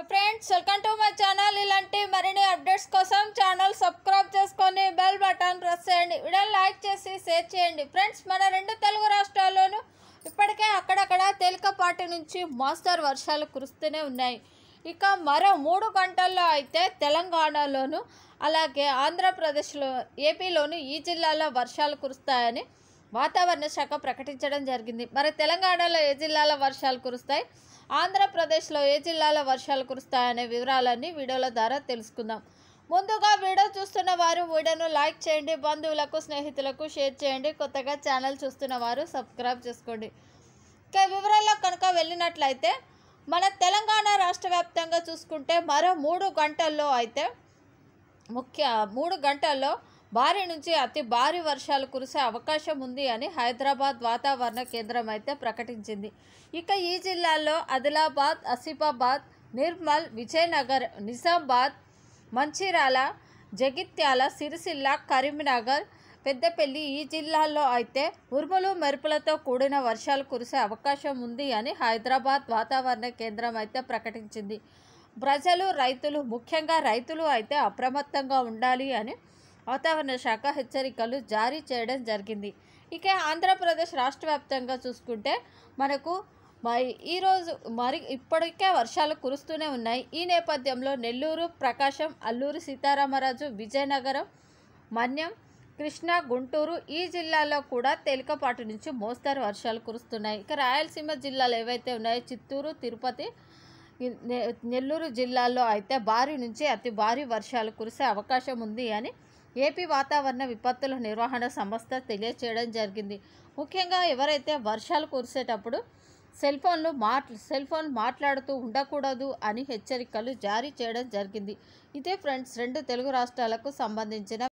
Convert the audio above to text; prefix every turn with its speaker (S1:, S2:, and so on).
S1: friends welcome to my channel ఇలాంటి మరిన్ని updates కోసం ఛానల్ సబ్స్క్రైబ్ చేసుకొని బెల్ బటన్ ప్రెస్ చేయండి వీడియోని లైక్ చేసి షేర్ చేయండి ఫ్రెండ్స్ మన రెండు తెలుగు రాష్ట్రాల్లోనూ ఇప్పటికే అక్కడక్కడ తేలికపాటి నుంచి మోస్తరు వర్షాలు కురుస్తూనే ఉన్నాయి ఇక మరో మూడు గంటల్లో అయితే తెలంగాణలోను అలాగే ఆంధ్రప్రదేశ్లో ఏపీలోను ఈ జిల్లాలో వర్షాలు కురుస్తాయని వాతావరణ శాఖ ప్రకటించడం జరిగింది మరి తెలంగాణలో ఏ జిల్లాలో వర్షాలు కురుస్తాయి ఆంధ్రప్రదేశ్లో ఏ జిల్లాలో వర్షాలు కురుస్తాయనే వివరాలన్నీ వీడియోల ద్వారా తెలుసుకుందాం ముందుగా వీడియో చూస్తున్న వారు వీడియోను లైక్ చేయండి బంధువులకు స్నేహితులకు షేర్ చేయండి కొత్తగా ఛానల్ చూస్తున్న వారు సబ్స్క్రైబ్ చేసుకోండి ఇక వివరాల్లో కనుక వెళ్ళినట్లయితే మన తెలంగాణ రాష్ట్ర వ్యాప్తంగా చూసుకుంటే మరో మూడు గంటల్లో అయితే ముఖ్య మూడు గంటల్లో భారీ నుంచి అతి భారీ వర్షాలు కురిసే అవకాశం ఉంది అని హైదరాబాద్ వాతావరణ కేంద్రం అయితే ప్రకటించింది ఇక ఈ జిల్లాల్లో ఆదిలాబాద్ ఆసిఫాబాద్ నిర్మల్ విజయనగర్ నిజామాబాద్ మంచిర్యాల జగిత్యాల సిరిసిల్ల కరీంనగర్ పెద్దపల్లి ఈ జిల్లాల్లో అయితే ఉరుములు మెరుపులతో కూడిన వర్షాలు కురిసే అవకాశం ఉంది అని హైదరాబాద్ వాతావరణ కేంద్రం అయితే ప్రకటించింది ప్రజలు రైతులు ముఖ్యంగా రైతులు అయితే అప్రమత్తంగా ఉండాలి అని వాతావరణ శాఖ హెచ్చరికలు జారీ చేయడం జరిగింది ఇక ఆంధ్రప్రదేశ్ రాష్ట్ర వ్యాప్తంగా చూసుకుంటే మనకు మరి ఈరోజు మరి ఇప్పటికే వర్షాలు కురుస్తూనే ఉన్నాయి ఈ నేపథ్యంలో నెల్లూరు ప్రకాశం అల్లూరు సీతారామరాజు విజయనగరం మన్యం కృష్ణా గుంటూరు ఈ జిల్లాల్లో కూడా తేలికపాటి నుంచి మోస్తరు వర్షాలు కురుస్తున్నాయి ఇక రాయలసీమ జిల్లాలు ఏవైతే ఉన్నాయో చిత్తూరు తిరుపతి ఈ నె- నెల్లూరు జిల్లాల్లో అయితే భారీ నుంచి అతి భారీ వర్షాలు కురిసే అవకాశం ఉంది అని ఏపీ వాతావరణ విపత్తుల నిర్వహణ సంస్థ తెలియచేయడం జరిగింది ముఖ్యంగా ఎవరైతే వర్షాలు కురిసేటప్పుడు సెల్ ఫోన్లు మాట్ సెల్ ఫోన్ మాట్లాడుతూ ఉండకూడదు అని హెచ్చరికలు జారీ చేయడం జరిగింది ఇదే ఫ్రెండ్స్ రెండు తెలుగు రాష్ట్రాలకు సంబంధించిన